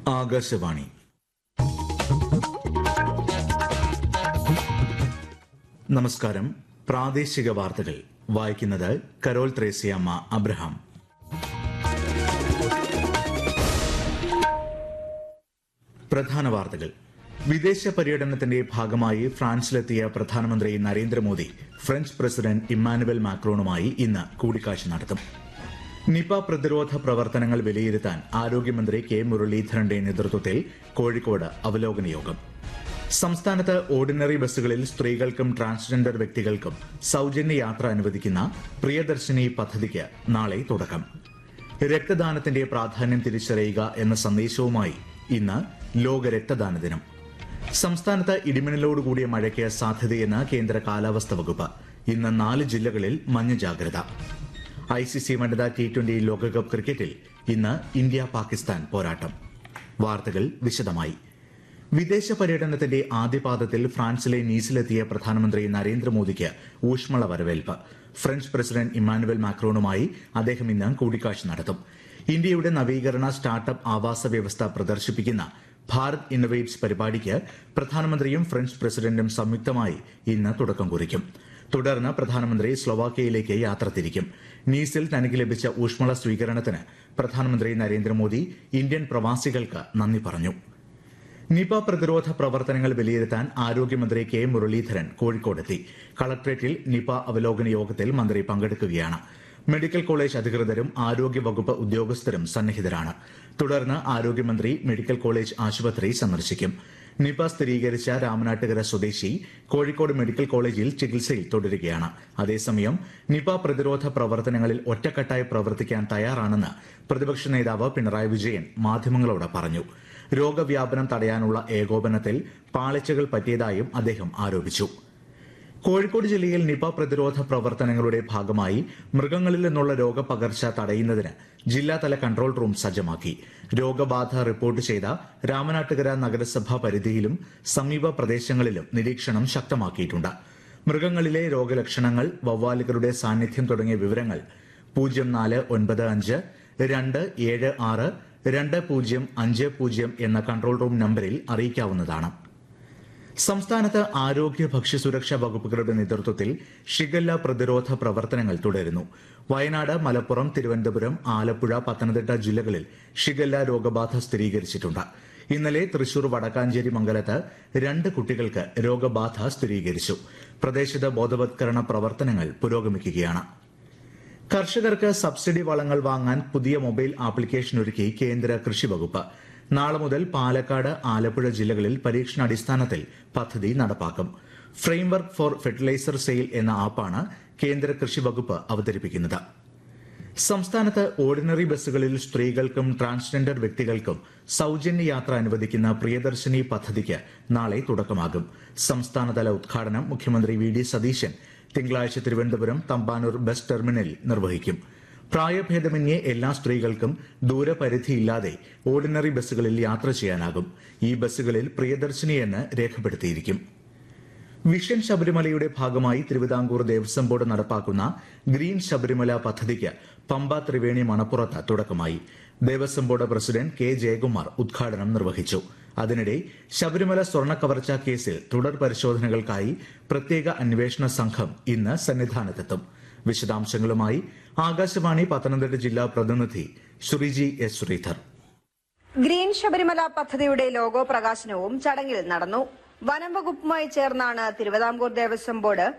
ആകാശവാണി നമസ്കാരം പ്രാദേശിക വാർത്തകൾ വായിക്കുന്നത് കരോൾ ത്രേസ്യാമ്മ അബ്രഹാം പ്രധാന വാർത്തകൾ വിദേശ പര്യടനത്തിന്റെ ഭാഗമായി ഫ്രാൻസിലെത്തിയ പ്രധാനമന്ത്രി നരേന്ദ്രമോദി ഫ്രഞ്ച് പ്രസിഡന്റ് ഇമ്മാനുവൽ മാക്രോണുമായി ഇന്ന് കൂടിക്കാഴ്ച നടത്തും നിപ പ്രതിരോധ പ്രവർത്തനങ്ങൾ വിലയിരുത്താൻ ആരോഗ്യമന്ത്രി കെ മുരളീധരന്റെ നേതൃത്വത്തിൽ കോഴിക്കോട് അവലോകന യോഗം സംസ്ഥാനത്ത് ഓർഡിനറി ബസ്സുകളിൽ സ്ത്രീകൾക്കും ട്രാൻസ്ജെൻഡർ വ്യക്തികൾക്കും സൌജന്യ യാത്ര അനുവദിക്കുന്ന പ്രിയദർശിനി പദ്ധതിക്ക് നാളെ തുടക്കം രക്തദാനത്തിന്റെ പ്രാധാന്യം തിരിച്ചറിയുക എന്ന സന്ദേശവുമായി ഇന്ന് ലോക രക്തദാന ദിനം സംസ്ഥാനത്ത് ഇടിമിന്നലോടുകൂടിയ മഴയ്ക്ക് സാധ്യതയെന്ന് കേന്ദ്ര കാലാവസ്ഥ വകുപ്പ് ഇന്ന് നാല് ജില്ലകളിൽ മഞ്ഞ ജാഗ്രത ഐ സി സി വനിതാ ടി ട്വന്റി ലോകകപ്പ് ക്രിക്കറ്റിൽ ഇന്ന് ഇന്ത്യ പാകിസ്ഥാൻ പോരാട്ടം വാർത്തകൾ വിശദമായി വിദേശ പര്യടനത്തിന്റെ ആദ്യപാദത്തിൽ ഫ്രാൻസിലെ നീസിലെത്തിയ പ്രധാനമന്ത്രി നരേന്ദ്രമോദിക്ക് ഊഷ്മള വരവേൽപ്പ് ഫ്രഞ്ച് പ്രസിഡന്റ് ഇമ്മാനുവൽ മാക്രോണുമായി അദ്ദേഹം ഇന്ന് കൂടിക്കാഴ്ച നടത്തും ഇന്ത്യയുടെ നവീകരണ സ്റ്റാർട്ടപ്പ് ആവാസ വ്യവസ്ഥ പ്രദർശിപ്പിക്കുന്ന ഭാരത് ഇന്നൊവേറ്റ്സ് പരിപാടിക്ക് പ്രധാനമന്ത്രിയും ഫ്രഞ്ച് പ്രസിഡന്റും സംയുക്തമായി ഇന്ന് തുടക്കം കുറിക്കും തുടർന്ന് പ്രധാനമന്ത്രി സ്ലൊവാക്യയിലേക്ക് യാത്ര തിരിക്കും നീസിൽ തനിക്ക് ലഭിച്ച ഊഷ്മള സ്വീകരണത്തിന് പ്രധാനമന്ത്രി നരേന്ദ്രമോദി ഇന്ത്യൻ പ്രവാസികൾക്ക് നന്ദി പറഞ്ഞു നിപ പ്രതിരോധ പ്രവർത്തനങ്ങൾ വിലയിരുത്താൻ ആരോഗ്യമന്ത്രി കെ മുരളീധരൻ കോഴിക്കോടെത്തി കളക്ട്രേറ്റിൽ നിപ അവലോകന യോഗത്തിൽ മന്ത്രി പങ്കെടുക്കുകയാണ് മെഡിക്കൽ കോളേജ് അധികൃതരും ആരോഗ്യ വകുപ്പ് ഉദ്യോഗസ്ഥരും സന്നിഹിതരാണ് തുടർന്ന് ആരോഗ്യമന്ത്രി മെഡിക്കൽ കോളേജ് ആശുപത്രി സന്ദർശിക്കും നിപ സ്ഥിരീകരിച്ച രാമനാട്ടുകര സ്വദേശി കോഴിക്കോട് മെഡിക്കൽ കോളേജിൽ ചികിത്സയിൽ തുടരുകയാണ് അതേസമയം നിപ പ്രതിരോധ പ്രവർത്തനങ്ങളിൽ ഒറ്റക്കെട്ടായി പ്രവർത്തിക്കാൻ തയ്യാറാണെന്ന് പ്രതിപക്ഷ നേതാവ് പിണറായി വിജയൻ മാധ്യമങ്ങളോട് പറഞ്ഞു രോഗവ്യാപനം തടയാനുള്ള ഏകോപനത്തിൽ പാളിച്ചകൾ പറ്റിയതായും അദ്ദേഹം ആരോപിച്ചു കോഴിക്കോട് ജില്ലയിൽ നിപ പ്രതിരോധ പ്രവർത്തനങ്ങളുടെ ഭാഗമായി മൃഗങ്ങളിൽ നിന്നുള്ള രോഗപകർച്ച തടയുന്നതിന് ജില്ലാതല കൺട്രോൾ റൂം സജ്ജമാക്കി രോഗബാധ റിപ്പോർട്ട് ചെയ്ത രാമനാട്ടുകര നഗരസഭാ പരിധിയിലും സമീപ പ്രദേശങ്ങളിലും നിരീക്ഷണം ശക്തമാക്കിയിട്ടുണ്ട് മൃഗങ്ങളിലെ രോഗലക്ഷണങ്ങൾ വവ്വാലുകളുടെ സാന്നിധ്യം തുടങ്ങിയ വിവരങ്ങൾ പൂജ്യം നാല് ഒൻപത് അഞ്ച് രണ്ട് ഏഴ് ആറ് രണ്ട് പൂജ്യം അഞ്ച് പൂജ്യം എന്ന കൺട്രോൾ റൂം നമ്പറിൽ അറിയിക്കാവുന്നതാണ് സംസ്ഥാനത്ത് ആരോഗ്യ ഭക്ഷ്യസുരക്ഷാ വകുപ്പുകളുടെ നേതൃത്വത്തിൽ ഷിഗല്ല പ്രതിരോധ പ്രവർത്തനങ്ങൾ തുടരുന്നു വയനാട് മലപ്പുറം തിരുവനന്തപുരം ആലപ്പുഴ പത്തനംതിട്ട ജില്ലകളിൽ ഷിഗല്ല രോഗബാധ സ്ഥിരീകരിച്ചിട്ടുണ്ട് ഇന്നലെ തൃശൂർ വടക്കാഞ്ചേരി മംഗലത്ത് രണ്ട് കുട്ടികൾക്ക് രോഗബാധ സ്ഥിരീകരിച്ചു പ്രദേശത്ത് ബോധവത്കരണ പ്രവർത്തനങ്ങൾ പുരോഗമിക്കുകയാണ് കർഷകർക്ക് സബ്സിഡി വളങ്ങൾ വാങ്ങാൻ പുതിയ മൊബൈൽ ആപ്ലിക്കേഷൻ ഒരുക്കി കേന്ദ്ര കൃഷി വകുപ്പ് നാളെ മുതൽ പാലക്കാട് ആലപ്പുഴ ജില്ലകളിൽ പരീക്ഷണാടിസ്ഥാനത്തിൽ പദ്ധതി നടപ്പാക്കും ഫ്രെയിംവർക്ക് ഫോർ ഫെർട്ടിലൈസർ സെയിൽ എന്ന ആപ്പാണ് കേന്ദ്ര കൃഷി വകുപ്പ് അവതരിപ്പിക്കുന്നത് സംസ്ഥാനത്ത് ഓർഡിനറി ബസ്സുകളിൽ സ്ത്രീകൾക്കും ട്രാൻസ്ജെൻഡർ വ്യക്തികൾക്കും സൌജന്യ യാത്ര അനുവദിക്കുന്ന പ്രിയദർശിനി പദ്ധതിക്ക് നാളെ തുടക്കമാകും സംസ്ഥാനതല ഉദ്ഘാടനം മുഖ്യമന്ത്രി വി ഡി സതീശൻ തിങ്കളാഴ്ച തിരുവനന്തപുരം തമ്പാനൂർ ബസ് ടെർമിനലിൽ നിർവഹിക്കും പ്രായഭേദമന്യേ എല്ലാ സ്ത്രീകൾക്കും ദൂരപരിധിയില്ലാതെ ഓർഡിനറി ബസ്സുകളിൽ യാത്ര ചെയ്യാനാകും ഈ ബസ്സുകളിൽ പ്രിയദർശിനി എന്ന് രേഖപ്പെടുത്തിയിരിക്കും വിഷൻ ശബരിമലയുടെ ഭാഗമായി തിരുവിതാംകൂർ ദേവസ്വം ബോർഡ് നടപ്പാക്കുന്ന ഗ്രീൻ ശബരിമല പദ്ധതിക്ക് പമ്പ ത്രിവേണി മണപ്പുറത്ത് തുടക്കമായി Devaswom board president K Jayakumar ഉദ്ഘാടനം നിർവഹിച്ചു അതിനിടെ ശബരിമല സ്വർണ്ണ കവർച്ചാ കേസിൽ തുടർ പരിശോധനകൾക്കായി പ്രത്യേക അന്വേഷണ സംഘം ഇന്ന് സന്നിധാനത്തെത്തും വിശദാംശങ്ങളുമായി ആകാശവാണി പത്തനംതിട്ട ജില്ലാ പ്രതിനിധി ശ്രീജി എസ് ശ്രീധർ ഗ്രീൻ ശബരിമല പദ്ധതിയുടെ ലോഗോ പ്രകാശനവും ചടങ്ങിൽ നടന്നു വനം വകുപ്പുമായി ചേർന്നാണ് തിരുവിതാംകൂർ ദേവസ്വം ബോർഡ്